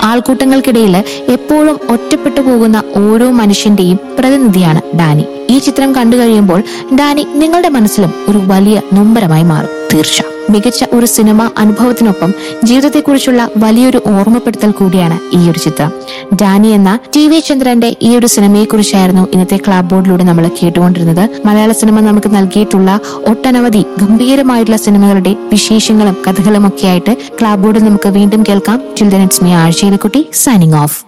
ആൾക്കൂട്ടങ്ങൾക്കിടയിൽ എപ്പോഴും ഒറ്റപ്പെട്ടു പോകുന്ന ഓരോ മനുഷ്യന്റെയും പ്രതിനിധിയാണ് ഡാനി ഈ ചിത്രം കണ്ടു കഴിയുമ്പോൾ ഡാനി നിങ്ങളുടെ മനസ്സിലും ഒരു വലിയ നൊമ്പരമായി മാറും തീർച്ച മികച്ച ഒരു സിനിമ അനുഭവത്തിനൊപ്പം ജീവിതത്തെക്കുറിച്ചുള്ള വലിയൊരു ഓർമ്മപ്പെടുത്തൽ കൂടിയാണ് ഈ ഒരു ചിത്രം ഡാനി എന്ന ടി വി ചന്ദ്രന്റെ ഈ ഒരു സിനിമയെക്കുറിച്ചായിരുന്നു ഇന്നത്തെ ക്ലാബ് ബോർഡിലൂടെ നമ്മൾ കേട്ടുകൊണ്ടിരുന്നത് മലയാള സിനിമ നമുക്ക് നൽകിയിട്ടുള്ള ഒട്ടനവധി ഗംഭീരമായിട്ടുള്ള സിനിമകളുടെ വിശേഷങ്ങളും കഥകളും ഒക്കെ ആയിട്ട് ക്ലാബ് ബോർഡിൽ നമുക്ക് വീണ്ടും കേൾക്കാം ചിൽഡ്രൻസ് മീ ആഴ്ചയിലെ കുട്ടി സൈനിങ് ഓഫ്